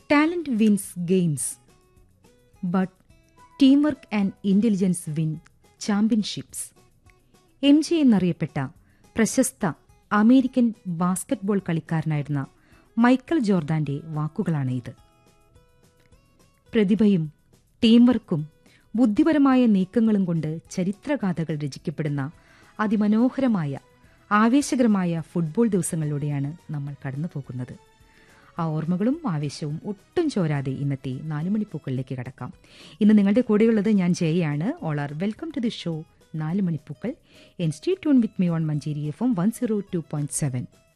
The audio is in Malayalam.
talent wins games but team work and intelligence win championships M J എന്നറിയപ്പെട്ട പ്രശസ്ത അമേരിക്കൻ ബാസ്കറ്റ്ബോൾ കളിക്കാരനായിരുന്ന മൈക്കൽ ജോർദാന്റെ വാക്കുകളാണ് ഇത് പ്രതിഭയും ടീം വർക്കും ബുദ്ധിപരമായ നീക്കങ്ങളും കൊണ്ട് ചരിത്രഗാഥകൾ രചിക്കപ്പെടുന്ന അതിമനോഹരമായ ആവേശകരമായ ഫുട്ബോൾ ദിവസങ്ങളിലൂടെയാണ് നമ്മൾ കടന്നു പോകുന്നത് ആ ഓർമ്മകളും ആവേശവും ഒട്ടും ചോരാതെ ഇന്നത്തെ നാലുമണിപ്പൂക്കളിലേക്ക് കടക്കാം ഇന്ന് നിങ്ങളുടെ കൂടെയുള്ളത് ഞാൻ ജയയാണ് all are welcome to the show നാല് മണിപ്പൂക്കൾ and stay tune with me on Manjeri F M one zero two point seven